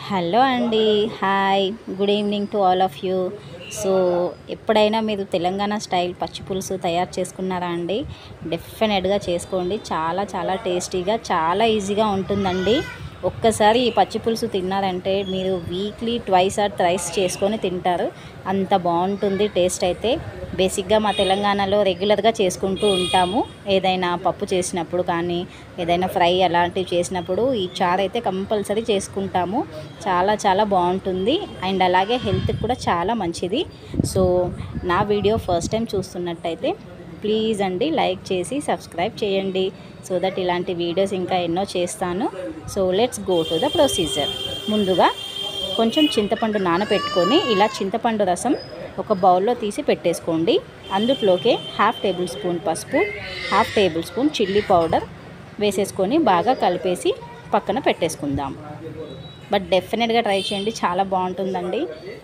hello అండి hi good evening to all of you so ఎప్పుడైనా మీరు తెలంగాణ స్టైల్ పచ్చి పులుసు తయారు చేసుకున్నారా అండి డెఫినెట్గా చేసుకోండి చాలా చాలా టేస్టీగా చాలా ఈజీగా ఉంటుందండి ఒక్కసారి ఈ పచ్చి పులుసు తిన్నారంటే మీరు వీక్లీ ట్వైస్ ఆర్ థ్రైస్ చేసుకొని తింటారు అంత బాగుంటుంది టేస్ట్ అయితే బేసిక్గా మా తెలంగాణలో రెగ్యులర్గా చేసుకుంటూ ఉంటాము ఏదైనా పప్పు చేసినప్పుడు కానీ ఏదైనా ఫ్రై అలాంటివి చేసినప్పుడు ఈ చారు అయితే కంపల్సరీ చేసుకుంటాము చాలా చాలా బాగుంటుంది అండ్ అలాగే హెల్త్కి కూడా చాలా మంచిది సో నా వీడియో ఫస్ట్ టైం చూస్తున్నట్టయితే ప్లీజ్ అండి లైక్ చేసి సబ్స్క్రైబ్ చేయండి సో దట్ ఇలాంటి వీడియోస్ ఇంకా ఎన్నో చేస్తాను so let's go to the procedure ముందుగా కొంచెం చింతపండు నానబెట్టుకొని ఇలా చింతపండు రసం ఒక బౌల్లో తీసి పెట్టేసుకోండి అందులోకే హాఫ్ టేబుల్ స్పూన్ పసుపు half tablespoon chilli powder వేసేసుకొని బాగా కలిపేసి పక్కన పెట్టేసుకుందాం బట్ డెఫినెట్గా ట్రై చేయండి చాలా బాగుంటుందండి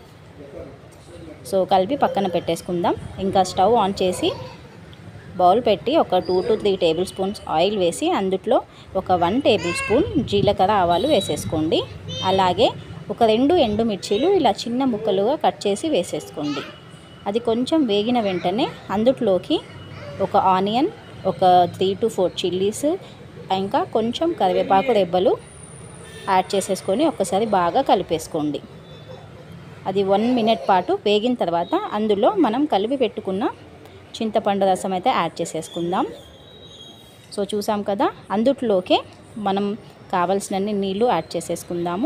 సో కలిపి పక్కన పెట్టేసుకుందాం ఇంకా స్టవ్ ఆన్ చేసి బౌల్ పెట్టి ఒక two to three table spoons oil వేసి అందులో ఒక వన్ టేబుల్ స్పూన్ జీలకర్ర ఆవాలు వేసేసుకోండి అలాగే ఒక రెండు ఎండు మిర్చీలు ఇలా చిన్న ముక్కలుగా కట్ చేసి వేసేసుకోండి అది కొంచెం వేగిన వెంటనే అందులోకి ఒక ఆనియన్ ఒక త్రీ టు ఫోర్ చిల్లీస్ ఇంకా కొంచెం కరివేపాకు రెబ్బలు యాడ్ చేసేసుకొని ఒకసారి బాగా కలిపేసుకోండి అది వన్ మినిట్ పాటు వేగిన తర్వాత అందులో మనం కలిపి పెట్టుకున్న చింతపండు రసం అయితే యాడ్ చేసేసుకుందాం సో చూసాం కదా అందుట్లోకే మనం కావలసినన్ని నీళ్ళు యాడ్ చేసేసుకుందాము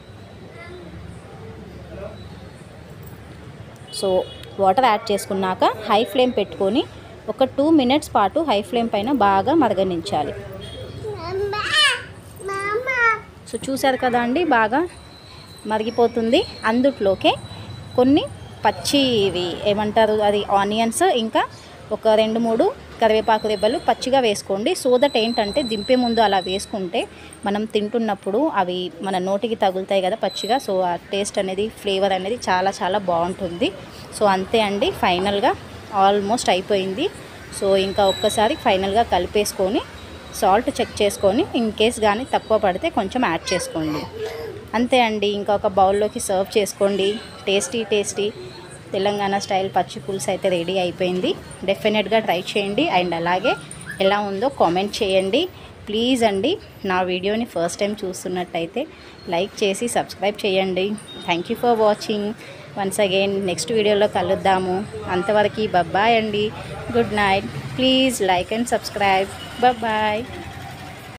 సో వాటర్ యాడ్ చేసుకున్నాక హై ఫ్లేమ్ పెట్టుకొని ఒక టూ మినిట్స్ పాటు హై ఫ్లేమ్ పైన బాగా మరగనించాలి సో చూసారు కదా అండి బాగా మరిగిపోతుంది అందుట్లోకే కొన్ని పచ్చివి ఏమంటారు అది ఆనియన్స్ ఇంకా ఒక రెండు మూడు కరివేపాకు రెబ్బలు పచ్చిగా వేసుకోండి సో దట్ ఏంటంటే దింపే ముందు అలా వేసుకుంటే మనం తింటున్నప్పుడు అవి మన నోటికి తగులుతాయి కదా పచ్చిగా సో ఆ టేస్ట్ అనేది ఫ్లేవర్ అనేది చాలా చాలా బాగుంటుంది సో అంతే అండి ఫైనల్గా ఆల్మోస్ట్ అయిపోయింది సో ఇంకా ఒక్కసారి ఫైనల్గా కలిపేసుకొని సాల్ట్ చెక్ చేసుకొని ఇన్ కేస్ కానీ తక్కువ పడితే కొంచెం యాడ్ చేసుకోండి అంతే అండి ఇంకా ఒక బౌల్లోకి సర్వ్ చేసుకోండి టేస్టీ టేస్టీ తెలంగాణ స్టైల్ పచ్చి పులుసు అయితే రెడీ అయిపోయింది డెఫినెట్గా ట్రై చేయండి అండ్ అలాగే ఎలా ఉందో కామెంట్ చేయండి ప్లీజ్ అండి నా వీడియోని ఫస్ట్ టైం చూస్తున్నట్టయితే లైక్ చేసి సబ్స్క్రైబ్ చేయండి thank you for watching once again next వీడియోలో కలుద్దాము అంతవరకు బాయ్ అండి good night please like and subscribe bye